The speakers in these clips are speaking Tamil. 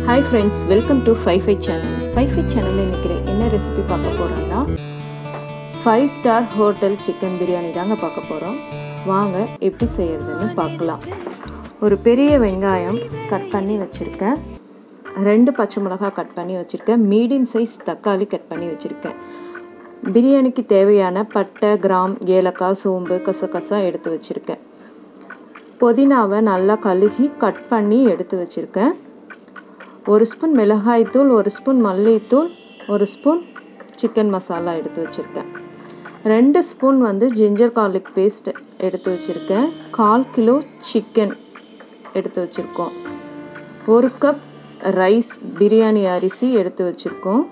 hi friends welcome to five five channel five five சேனலில் இன்றைக்கி என்ன ரெசிபி பார்க்க போகிறோம்னா five star hotel chicken biryani தாங்க பார்க்க போகிறோம் வாங்க எப்படி செய்யறதுன்னு பார்க்கலாம் ஒரு பெரிய வெங்காயம் கட் பண்ணி வச்சுருக்கேன் ரெண்டு பச்சை மிளகாய் கட் பண்ணி வச்சுருக்கேன் மீடியம் சைஸ் தக்காளி கட் பண்ணி வச்சுருக்கேன் பிரியாணிக்கு தேவையான பட்டை கிராம் ஏலக்காய் சோம்பு கசகசா எடுத்து வச்சுருக்கேன் புதினாவை நல்லா கழுகி கட் பண்ணி எடுத்து வச்சுருக்கேன் ஒரு ஸ்பூன் மிளகாய்த்தூள் ஒரு ஸ்பூன் மல்லித்தூள் ஒரு ஸ்பூன் சிக்கன் மசாலா எடுத்து வச்சுருக்கேன் ரெண்டு ஸ்பூன் வந்து ஜிஞ்சர் garlic பேஸ்ட் எடுத்து வச்சுருக்கேன் கால் கிலோ சிக்கன் எடுத்து வச்சுருக்கோம் ஒரு கப் ரைஸ் பிரியாணி அரிசி எடுத்து வச்சுருக்கோம்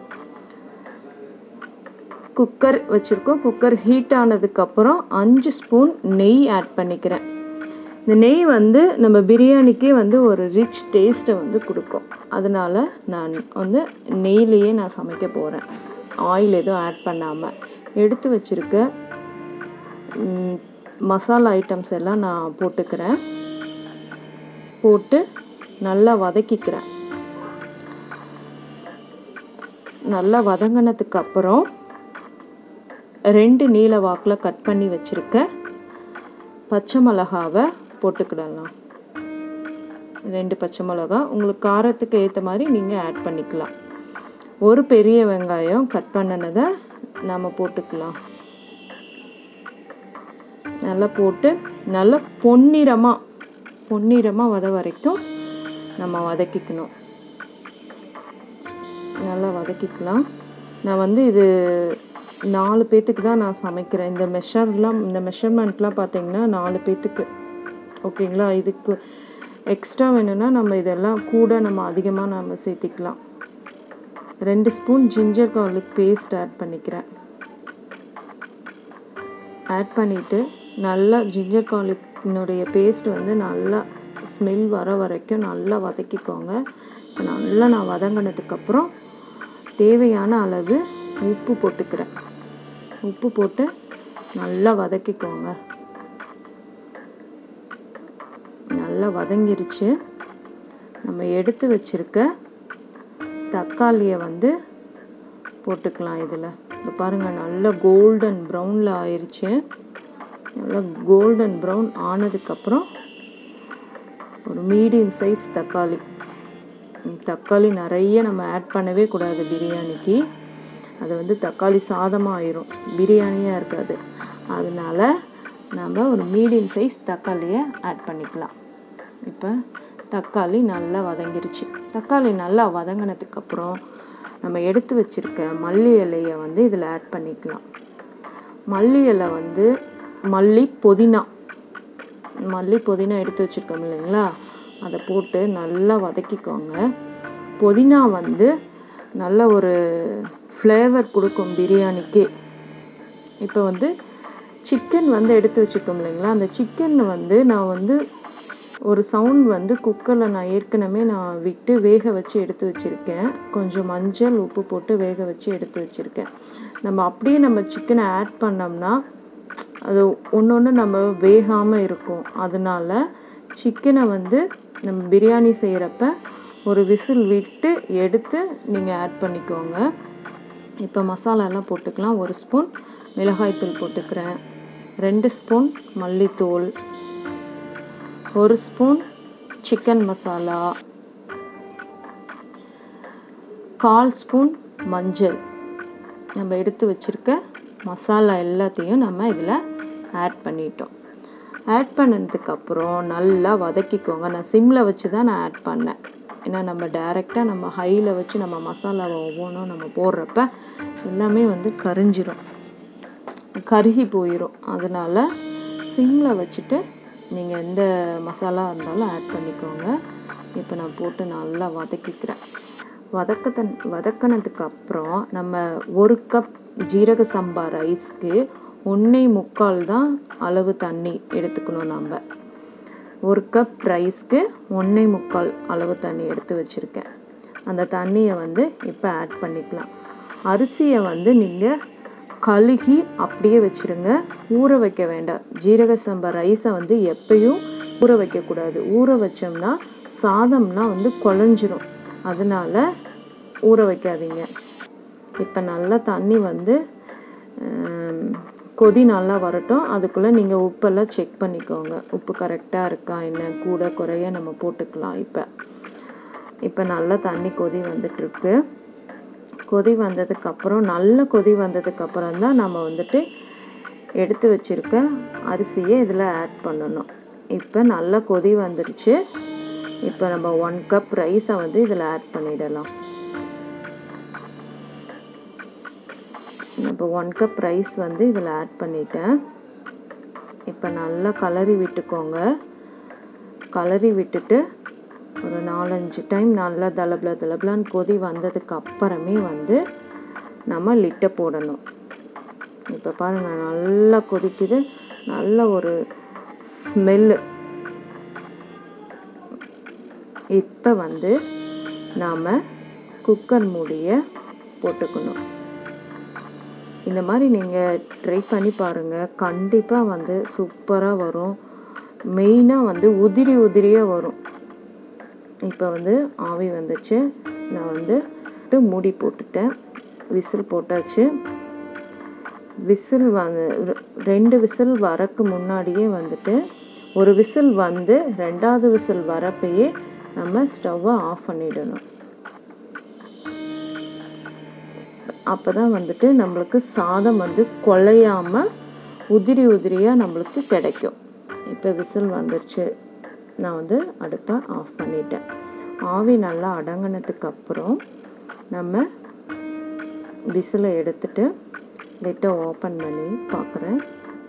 குக்கர் வச்சுருக்கோம் குக்கர் ஹீட் ஆனதுக்கப்புறம் அஞ்சு ஸ்பூன் நெய் ஆட் பண்ணிக்கிறேன் இந்த நெய் வந்து நம்ம பிரியாணிக்கே வந்து ஒரு ரிச் டேஸ்ட்டை வந்து கொடுக்கும் அதனால் நான் வந்து நெய்லேயே நான் சமைக்க போகிறேன் ஆயில் எதுவும் ஆட் பண்ணாமல் எடுத்து வச்சுருக்க ம், மசாலா ஐட்டம்ஸ் எல்லாம் நான் போட்டுக்கிறேன் போட்டு நல்லா வதக்கிக்கிறேன் நல்லா வதங்கினதுக்கு அப்புறம் ரெண்டு நீல வாக்கில் கட் பண்ணி வச்சுருக்க பச்சை மிளகாவை போட்டுக்கிடலாம் ரெண்டு பச்சை மிளகா உங்களுக்கு காரத்துக்கு ஏற்ற மாதிரி நீங்கள் ஆட் பண்ணிக்கலாம் ஒரு பெரிய வெங்காயம் கட் பண்ணினதை நாம் போட்டுக்கலாம் நல்லா போட்டு நல்லா பொன்னிறமாக பொன்னிறமாக வத வரைக்கும் நம்ம வதக்கிக்கணும் நல்லா வதக்கிக்கலாம் நான் வந்து இது நாலு பேத்துக்கு தான் நான் சமைக்கிறேன் இந்த மெஷர்லாம் இந்த மெஷர்மெண்ட்லாம் பார்த்தீங்கன்னா நாலு பேத்துக்கு ஓகேங்களா இதுக்கு எக்ஸ்ட்ரா வேணும்னா நம்ம இதெல்லாம் கூட நம்ம அதிகமாக நம்ம சேர்த்திக்கலாம் ரெண்டு spoon ginger garlic paste add பண்ணிக்கிறேன் ஆட் பண்ணிவிட்டு நல்லா ஜிஞ்சர் garlicனுடைய பேஸ்ட் வந்து நல்லா ஸ்மெல் வர வரைக்கும் நல்லா வதக்கிக்கோங்க இப்போ நல்லா நான் வதங்கினதுக்கப்புறம் தேவையான அளவு உப்பு போட்டுக்கிறேன் உப்பு போட்டு நல்லா வதக்கிக்கோங்க நல்லா வதங்கிருச்சு நம்ம எடுத்து வச்சிருக்க தக்காளியை வந்து போட்டுக்கலாம் இதில் இப்போ பாருங்கள் நல்லா கோல்டன் ப்ரௌனில் ஆயிடுச்சு நல்லா கோல்டன் ப்ரௌன் ஆனதுக்கப்புறம் ஒரு மீடியம் சைஸ் தக்காளி ம், தக்காளி நிறைய நம்ம ஆட் பண்ணவே கூடாது பிரியாணிக்கு அது வந்து தக்காளி சாதமாக ஆயிரும் பிரியாணியாக இருக்காது அதனால நம்ம ஒரு மீடியம் சைஸ் தக்காளியை ஆட் பண்ணிக்கலாம் இப்போ தக்காளி நல்லா வதங்கிருச்சு தக்காளி நல்லா வதங்கினதுக்கப்புறம் நம்ம எடுத்து வச்சிருக்க மல்லி இலையை வந்து இதில் ஆட் பண்ணிக்கலாம் மல்லி இலை வந்து மல்லி புதினா மல்லி புதினா எடுத்து வச்சுருக்கோம் இல்லைங்களா அதை போட்டு நல்லா வதக்கிக்கோங்க புதினா வந்து நல்ல ஒரு ஃப்ளேவர் கொடுக்கும் பிரியாணிக்கே இப்போ வந்து சிக்கன் வந்து எடுத்து வச்சுருக்கோம் இல்லைங்களா அந்த சிக்கன் வந்து நான் வந்து ஒரு சவுண்ட் வந்து குக்கரில் நான் ஏற்கனவே நான் விட்டு வேக வச்சு எடுத்து வச்சுருக்கேன் கொஞ்சம் மஞ்சள் உப்பு போட்டு வேக வச்சு எடுத்து வச்சுருக்கேன் நம்ம அப்படியே நம்ம சிக்கனை ஆட் பண்ணோம்னா அது ஒன்று ஒன்று நம்ம வேகாமல் இருக்கும் அதனால சிக்கனை வந்து நம்ம பிரியாணி செய்கிறப்ப ஒரு விசில் விட்டு எடுத்து நீங்கள் ஆட் பண்ணிக்கோங்க இப்போ மசாலாலாம் போட்டுக்கலாம் ஒரு ஸ்பூன் மிளகாய்த்தூள் போட்டுக்கிறேன் ரெண்டு ஸ்பூன் மல்லித்தூள் ஒரு ஸ்பூன் சிக்கன் மசாலா கால் ஸ்பூன் மஞ்சள் நம்ம எடுத்து வச்சுருக்க மசாலா எல்லாத்தையும் நம்ம இதில் ஆட் பண்ணிட்டோம் ஆட் பண்ணதுக்கப்புறம் நல்லா வதக்கிக்கோங்க நான் சிம்மில் வச்சு தான் நான் ஆட் பண்ணேன் ஏன்னா நம்ம டைரெக்டாக நம்ம ஹையில் வச்சு நம்ம மசாலாவை ஒவ்வொன்றும் நம்ம போடுறப்ப எல்லாமே வந்து கரிஞ்சிரும் கருகி போயிடும் அதனால் சிம்மில் வச்சுட்டு நீங்கள் எந்த மசாலா இருந்தாலும் ஆட் பண்ணிக்கோங்க இப்போ நான் போட்டு நல்லா வதக்கிக்கிறேன் வதக்கத்தன் வதக்கினதுக்கு அப்புறம் நம்ம ஒரு கப் ஜீரக சம்பா ரைஸ்க்கு ஒன்றே முக்கால் தான் அளவு தண்ணி எடுத்துக்கணும் நம்ம ஒரு கப் ரைஸ்க்கு ஒன்றே முக்கால் அளவு தண்ணி எடுத்து வச்சுருக்கேன் அந்த தண்ணியை வந்து இப்போ ஆட் பண்ணிக்கலாம் அரிசியை வந்து நீங்கள் கழுகி அப்படியே வச்சுருங்க ஊற வைக்க வேண்டாம் ஜீரக சம்பா ரைஸை வந்து எப்பயும் ஊற வைக்கக்கூடாது ஊற வச்சோம்னா சாதம்னா வந்து குழஞ்சிரும் அதனால ஊற வைக்காதீங்க இப்போ நல்லா தண்ணி வந்து ஆம், கொதி நல்லா வரட்டும் அதுக்குள்ளே நீங்கள் உப்பெல்லாம் செக் பண்ணிக்கோங்க உப்பு கரெக்டாக இருக்கா என்ன கூட குறைய நம்ம போட்டுக்கலாம் இப்போ இப்போ நல்லா தண்ணி கொதி வந்துட்டுருக்கு கொதி வந்ததுக்கப்புறம் நல்ல கொதி வந்ததுக்கப்புறம் தான் நம்ம வந்துட்டு எடுத்து வச்சிருக்க அரிசியை இதில் ஆட் பண்ணணும் இப்போ நல்லா கொதி வந்துடுச்சு இப்போ நம்ம ஒன் கப் ரைஸை வந்து இதில் ஆட் பண்ணிடலாம் இப்போ ஒன் கப் ரைஸ் வந்து இதில் ஆட் பண்ணிட்டேன் இப்போ நல்லா கலரி விட்டுக்கோங்க கலரி விட்டுட்டு ஒரு நாலஞ்சு டைம் நல்லா தலபல தலபலான்னு கொதி வந்ததுக்கு அப்புறமே வந்து நம்ம லிட்டை போடணும் இப்போ பாருங்கள் நல்லா கொதிக்குது நல்ல ஒரு ஸ்மெல்லு இப்போ வந்து நாம் குக்கர் மூடியை போட்டுக்கணும் இந்த மாதிரி நீங்கள் ட்ரை பண்ணி பாருங்கள் கண்டிப்பாக வந்து சூப்பராக வரும் மெயினாக வந்து உதிரி உதிரியாக வரும் இப்போ வந்து ஆவி வந்துச்சு நான் வந்து மூடி போட்டுட்டேன் விசில் போட்டாச்சு விசில் வந்து ரெ- ரெண்டு விசில் வரக்கு முன்னாடியே வந்துட்டு ஒரு விசில் வந்து ரெண்டாவது விசில் வரப்பயே நம்ம ஸ்டவ்வை ஆஃப் பண்ணிடணும் அப்போ தான் வந்துட்டு நம்மளுக்கு சாதம் வந்து குழையாமல் உதிரி உதிரியாக நம்மளுக்கு கிடைக்கும் இப்போ விசில் வந்துருச்சு நான் வந்து அடுப்பை ஆஃப் பண்ணிட்டேன் ஆவி நல்லா அடங்கினதுக்கு அப்புறம் நம்ம விசிலை எடுத்துட்டு லிட்டை ஓப்பன் பண்ணி பார்க்குறேன்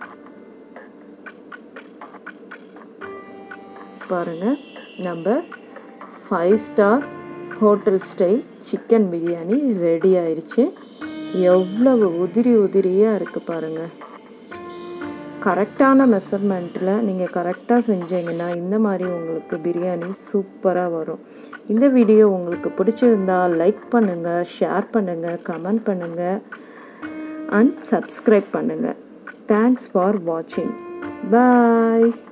பாருங்கள் நம்ம five star hotel style chicken biryani ready ஆயிடுச்சு எவ்வளவு உதிரி உதிரியாக இருக்குது பாருங்கள் கரெக்டான மெஷர்மெண்ட்டில் நீங்கள் கரெக்டாக செஞ்சீங்கன்னா இந்த மாதிரி உங்களுக்கு பிரியாணி சூப்பராக வரும் இந்த வீடியோ உங்களுக்கு பிடிச்சிருந்தா லைக் பண்ணுங்கள் ஷேர் பண்ணுங்கள் கமெண்ட் பண்ணுங்கள் அண்ட் சப்ஸ்கிரைப் பண்ணுங்கள் தேங்க்ஸ் ஃபார் வாட்சிங் பாய்